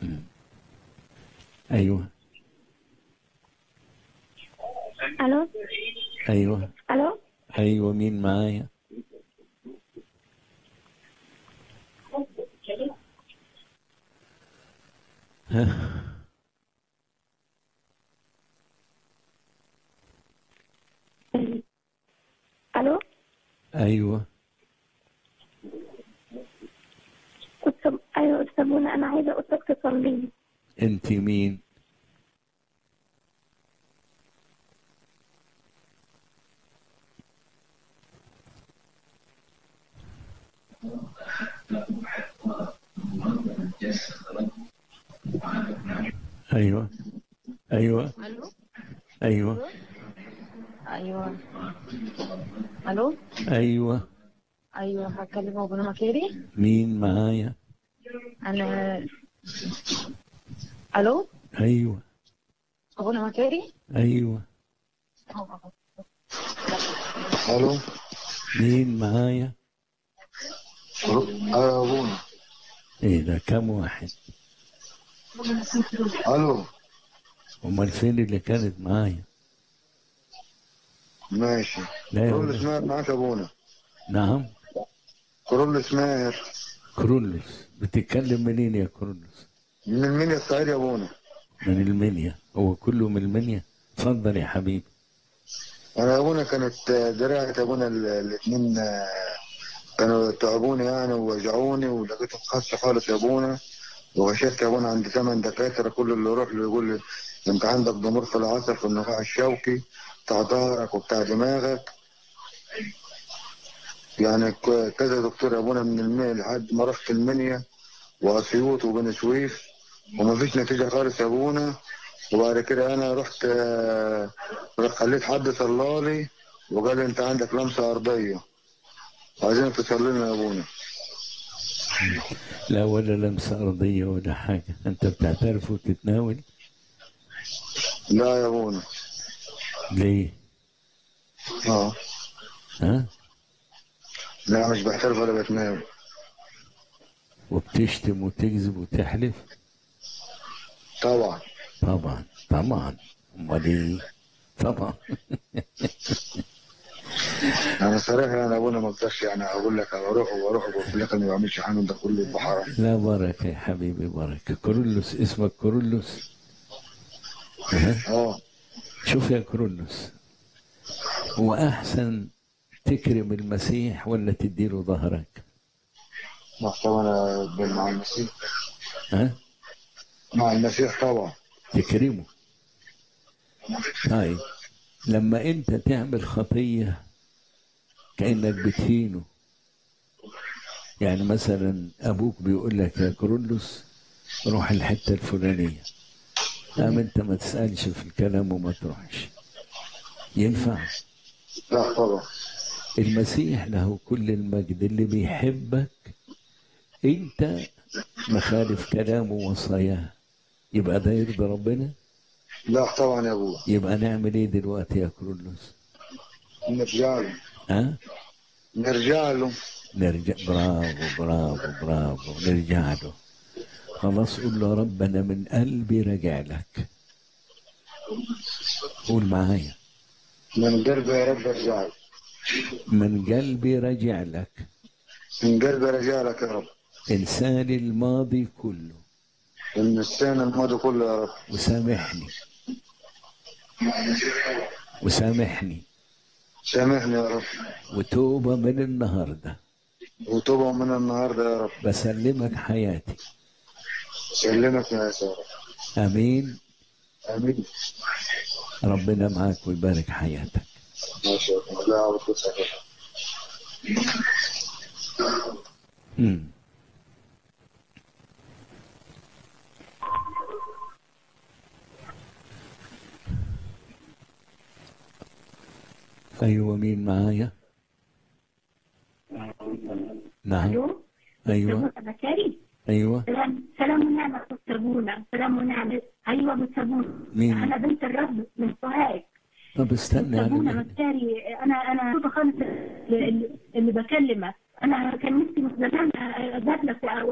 ايوه الو ايوه الو ايوه مين معايا ها الو ايوه أستاذ ايوه استاذ منى انا عايزه اقولك تصلي لي انت مين ايوه ايوه الو ايوه ايوه الو ايوه ايوه هكلم ابونا مكاري مين معايا انا الو ايوه ابونا مكاري ايوه الو مين معايا ايوه ابونا ايه ده كم واحد الو امال فين اللي كانت معايا ماشي لا يا كرولس ولد. ماهر معاك يا ابونا نعم كرولس ماهر كرولوس بتتكلم منين يا كرولوس من المنيا الصعيد يا ابونا من المنيا هو كله من المنيا اتفضل يا حبيبي انا يا ابونا كانت دراعة يا ابونا الاثنين كانوا تعبوني يعني ووجعوني ولقيتهم خاصة خالص يا ابونا وغشيت يا ابونا عند ثمان دكاترة كل اللي يروح له يقول لي انت عندك ضمور في العصر في النخاع الشوكي بتاع ظهرك وبتاع دماغك يعني ك- كذا دكتور يا ابونا من المنيا لحد ما رحت المنيا واسيوط وبني سويف وما فيش نتيجة خالص يا ابونا وبعد كده انا رحت آه، خليت حد صلالي وقال لي انت عندك لمسة ارضية عايزين تصلي لنا يا ابونا لا ولا لمسة أرضية ولا حاجة أنت بتعترف وتتناول لا يا ابونا ليه؟ اه ها؟ لا مش بحترف ولا بتنام وبتشتم وتكذب وتحلف؟ طبعا طبعا طبعا أمال إيه؟ طبعا انا صراحة يعني ابونا ما اقدرش يعني اقول لك اروح واروح وفي الاخر ما بعملش حاجة ده كله يبقى حرام لا بركة يا حبيبي بركة كورولوس اسمك كورولوس ها؟ اه شوف يا كورولوس هو أحسن تكرم المسيح ولا تديله ظهرك؟ محتوى انا مع المسيح ها؟ مع المسيح طبعا تكرمه طيب لما انت تعمل خطية كأنك بتهينه يعني مثلا ابوك بيقول لك يا كرولوس روح الحتة الفلانية قام انت ما تسألش في الكلام وما تروحش ينفع لا طبعا المسيح له كل المجد اللي بيحبك انت مخالف كلامه ووصاياه يبقى ده يرضي ربنا لا طبعا يا ابوه يبقى نعمل ايه دلوقتي يا كرولوس نرجع له ها نرجع له نرجع برافو برافو برافو نرجع له خلاص قول له يا رب انا من قلبي راجع لك قول معايا من قلبي يا رب ارجع له من قلبي راجع لك من قلبي ارجع لك يا رب انساني الماضي كله من السنة الماضي كله يا رب وسامحني وسامحني سامحني يا رب وتوبة من النهاردة وتوبة من النهاردة يا رب بسلمك حياتي سلمك يا يسوع امين امين ربنا معاك ويبارك حياتك ما شاء الله لا أعرف أسأل. مم. ايوه مين معايا نعم الو ايوه انا كريم ايوه سلام سلام ونعمة أستاذونا سلام ونعمة أيوة مستبونا مين؟ أنا بنت الرب من سوهاج طب استنى أستاذونا يعني مكاري أنا أنا مبسوطة خالص اللي, اللي بكلمك أنا كان نفسي من زمان أقابلك